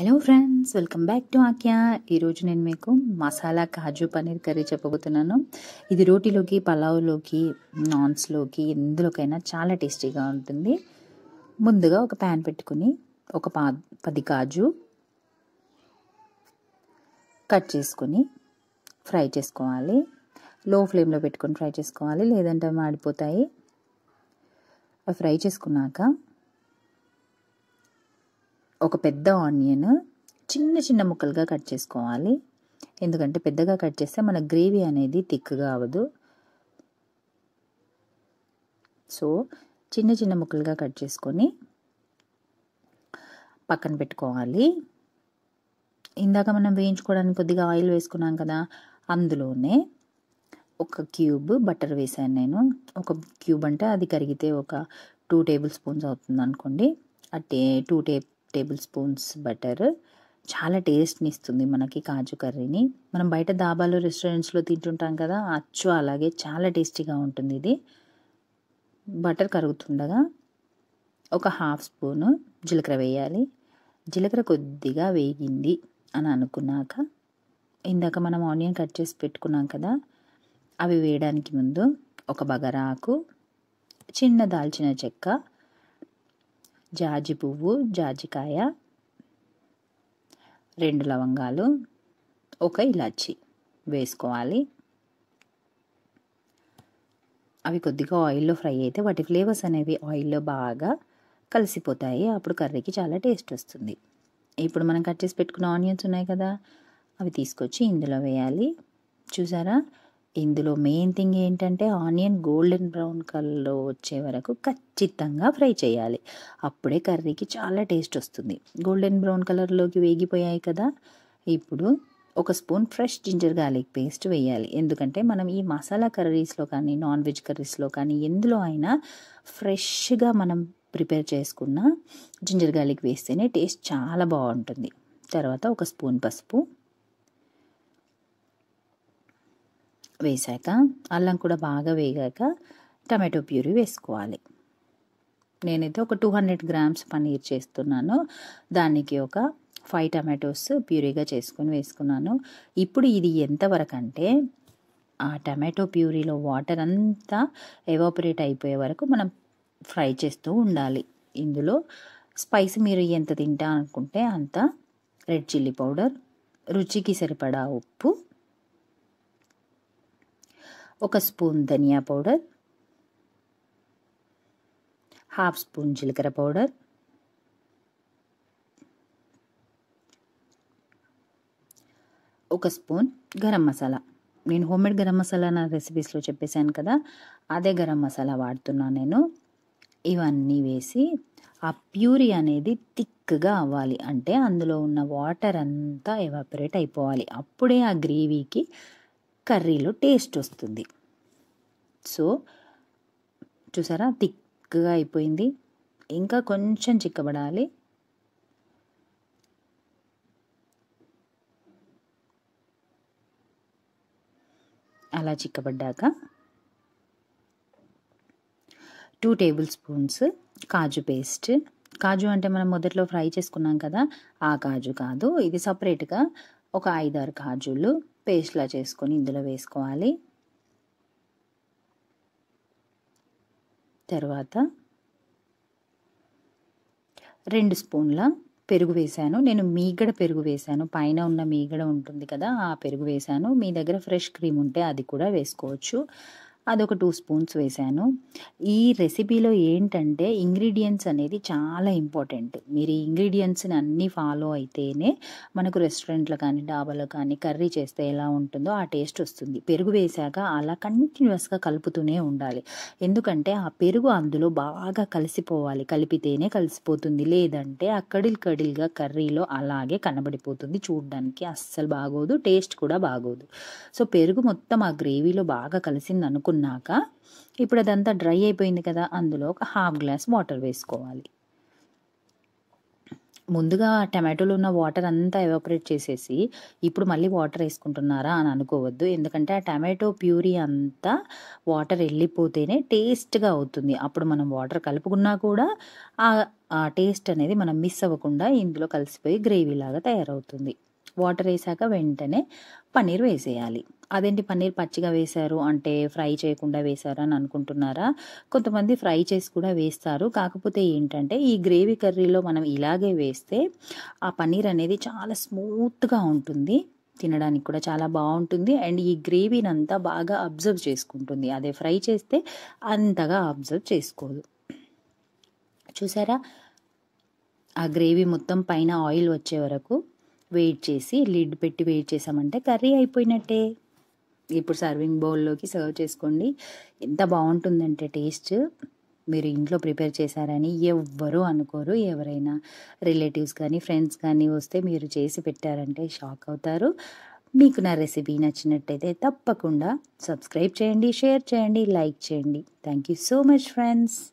hello friends welcome back to ఆక్యా ఈరోజు నేను మీకు మసాలా కాజు పన్నీర్ కర్రీ చెప్పబోతున్నాను ఇది రోటీలోకి పలావ్లోకి నాన్స్లోకి ఎందులోకైనా చాలా టేస్టీగా ఉంటుంది ముందుగా ఒక ప్యాన్ పెట్టుకుని ఒక పా పది కాజు కట్ చేసుకొని ఫ్రై చేసుకోవాలి లో ఫ్లేమ్లో పెట్టుకొని ఫ్రై చేసుకోవాలి లేదంటే అవి మాడిపోతాయి అవి ఫ్రై చేసుకున్నాక ఒక పెద్ద ఆనియన్ చిన్న చిన్న ముక్కలుగా కట్ చేసుకోవాలి ఎందుకంటే పెద్దగా కట్ చేస్తే మన గ్రేవీ అనేది థిక్గా అవ్వదు సో చిన్న చిన్న ముక్కలుగా కట్ చేసుకొని పక్కన పెట్టుకోవాలి ఇందాక మనం వేయించుకోవడానికి కొద్దిగా ఆయిల్ వేసుకున్నాం కదా అందులోనే ఒక క్యూబ్ బటర్ వేసాను నేను ఒక క్యూబ్ అంటే అది కరిగితే ఒక టూ టేబుల్ స్పూన్స్ అవుతుంది అనుకోండి ఆ టే టూ టే టేబుల్ స్పూన్స్ బటర్ చాలా టేస్ట్ని ఇస్తుంది మనకి కాజు కర్రీని మనం బయట దాబాలు రెస్టారెంట్స్లో తింటుంటాం కదా అచ్చు అలాగే చాలా టేస్టీగా ఉంటుంది ఇది బటర్ కరుగుతుండగా ఒక హాఫ్ స్పూను జీలకర్ర వేయాలి జీలకర్ర కొద్దిగా వేగింది అని అనుకున్నాక ఇందాక మనం ఆనియన్ కట్ చేసి పెట్టుకున్నాం కదా అవి వేయడానికి ముందు ఒక బగరాకు చిన్న దాల్చిన చెక్క జాజి పువ్వు జాజికాయ రెండు లవంగాలు ఒక ఇలాచి వేసుకోవాలి అవి కొద్దిగా ఆయిల్లో ఫ్రై అయితే వాటి ఫ్లేవర్స్ అనేవి ఆయిల్లో బాగా కలిసిపోతాయి అప్పుడు కర్రీకి చాలా టేస్ట్ వస్తుంది ఇప్పుడు మనం కట్ చేసి పెట్టుకున్న ఆనియన్స్ ఉన్నాయి కదా అవి తీసుకొచ్చి ఇందులో వేయాలి చూసారా ఇందులో మెయిన్ థింగ్ ఏంటంటే ఆనియన్ గోల్డెన్ బ్రౌన్ కలర్లో వచ్చే వరకు ఖచ్చితంగా ఫ్రై చేయాలి అప్పుడే కర్రీకి చాలా టేస్ట్ వస్తుంది గోల్డెన్ బ్రౌన్ కలర్లోకి వేగిపోయాయి కదా ఇప్పుడు ఒక spoon fresh ginger garlic paste వేయాలి ఎందుకంటే మనం ఈ మసాలా కర్రీస్లో కానీ నాన్ వెజ్ కర్రీస్లో కానీ ఎందులో అయినా ఫ్రెష్గా మనం ప్రిపేర్ చేసుకున్న జింజర్ గార్లిక్ వేస్తేనే టేస్ట్ చాలా బాగుంటుంది తర్వాత ఒక స్పూన్ పసుపు వేసాక అల్లం కూడా బాగా వేగాక టమాటో ప్యూరీ వేసుకోవాలి నేనైతే ఒక టూ హండ్రెడ్ గ్రామ్స్ పన్నీర్ చేస్తున్నాను దానికి ఒక ఫైవ్ టమాటోస్ ప్యూరీగా చేసుకొని వేసుకున్నాను ఇప్పుడు ఇది ఎంతవరకు అంటే ఆ టమాటో ప్యూరీలో వాటర్ అంతా ఎవాపరేట్ అయిపోయే వరకు మనం ఫ్రై చేస్తూ ఉండాలి ఇందులో స్పైస్ మీరు ఎంత తింటా అనుకుంటే అంత రెడ్ చిల్లీ పౌడర్ రుచికి సరిపడా ఉప్పు ఒక స్పూన్ ధనియా పౌడర్ హాఫ్ స్పూన్ జీలకర్ర పౌడర్ ఒక స్పూన్ గరం మసాలా నేను హోమ్మేడ్ గరం మసాలా నా రెసిపీస్లో చెప్పేశాను కదా అదే గరం మసాలా వాడుతున్నాను నేను ఇవన్నీ వేసి ఆ ప్యూరీ అనేది థిక్గా అవ్వాలి అంటే అందులో ఉన్న వాటర్ అంతా ఎవాపరేట్ అయిపోవాలి అప్పుడే ఆ గ్రేవీకి కర్రీలో టేస్ట్ వస్తుంది సో చూసారా థిక్గా అయిపోయింది ఇంకా కొంచెం చిక్కబడాలి అలా చిక్కబడ్డాక టూ టేబుల్ స్పూన్స్ కాజు పేస్ట్ కాజు అంటే మనం మొదట్లో ఫ్రై చేసుకున్నాం కదా ఆ కాజు కాదు ఇది సపరేట్గా ఒక ఐదారు కాజులు పేస్ట్లా చేసుకొని ఇందులో వేసుకోవాలి తర్వాత రెండు స్పూన్ల పెరుగు వేశాను నేను మీగడ పెరుగు వేశాను పైన ఉన్న మీగడ ఉంటుంది కదా ఆ పెరుగు వేశాను మీ దగ్గర ఫ్రెష్ క్రీమ్ ఉంటే అది కూడా వేసుకోవచ్చు అదొక టూ స్పూన్స్ వేశాను ఈ రెసిపీలో ఏంటంటే ఇంగ్రీడియంట్స్ అనేది చాలా ఇంపార్టెంట్ మీరు ఈ ఇంగ్రీడియంట్స్ని అన్నీ ఫాలో అయితేనే మనకు రెస్టారెంట్లో కానీ డాబాలో కానీ కర్రీ చేస్తే ఎలా ఉంటుందో ఆ టేస్ట్ వస్తుంది పెరుగు వేశాక అలా కంటిన్యూస్గా కలుపుతూనే ఉండాలి ఎందుకంటే ఆ పెరుగు అందులో బాగా కలిసిపోవాలి కలిపితేనే కలిసిపోతుంది లేదంటే ఆ కడిల్ కడిల్గా కర్రీలో అలాగే కనబడిపోతుంది చూడడానికి అస్సలు బాగోదు టేస్ట్ కూడా బాగోదు సో పెరుగు మొత్తం ఆ గ్రేవీలో బాగా కలిసింది అనుకో అనుకున్నాక ఇప్పుడు అదంతా డ్రై అయిపోయింది కదా అందులో ఒక హాఫ్ గ్లాస్ వాటర్ వేసుకోవాలి ముందుగా టమాటోలో ఉన్న వాటర్ అంతా ఎవాపరేట్ చేసేసి ఇప్పుడు మళ్ళీ వాటర్ వేసుకుంటున్నారా అని అనుకోవద్దు ఎందుకంటే ఆ టమాటో ప్యూరీ అంతా వాటర్ వెళ్ళిపోతేనే టేస్ట్గా అవుతుంది అప్పుడు మనం వాటర్ కలుపుకున్నా కూడా ఆ ఆ టేస్ట్ అనేది మనం మిస్ అవ్వకుండా ఇందులో కలిసిపోయి గ్రేవీ లాగా తయారవుతుంది వాటర్ వేసాక వెంటనే పన్నీర్ వేసేయాలి అదేంటి పన్నీర్ పచ్చిగా వేశారు అంటే ఫ్రై చేయకుండా వేశారు అని అనుకుంటున్నారా కొంతమంది ఫ్రై చేసి కూడా వేస్తారు కాకపోతే ఏంటంటే ఈ గ్రేవీ కర్రీలో మనం ఇలాగే వేస్తే ఆ పన్నీర్ అనేది చాలా స్మూత్గా ఉంటుంది తినడానికి కూడా చాలా బాగుంటుంది అండ్ ఈ గ్రేవీని అంతా బాగా అబ్జర్వ్ చేసుకుంటుంది అదే ఫ్రై చేస్తే అంతగా అబ్జర్వ్ చేసుకోదు చూసారా ఆ గ్రేవీ మొత్తం పైన ఆయిల్ వచ్చే వరకు వెయిట్ చేసి లిడ్ పెట్టి వెయిట్ చేసామంటే కర్రీ అయిపోయినట్టే ఇప్పుడు సర్వింగ్ బౌల్లోకి సర్వ్ చేసుకోండి ఎంత బాగుంటుందంటే టేస్ట్ మీరు ఇంట్లో ప్రిపేర్ చేశారని ఎవ్వరూ అనుకోరు ఎవరైనా రిలేటివ్స్ కానీ ఫ్రెండ్స్ కానీ వస్తే మీరు చేసి పెట్టారంటే షాక్ అవుతారు మీకు నా రెసిపీ నచ్చినట్టయితే తప్పకుండా సబ్స్క్రైబ్ చేయండి షేర్ చేయండి లైక్ చేయండి thank you so much friends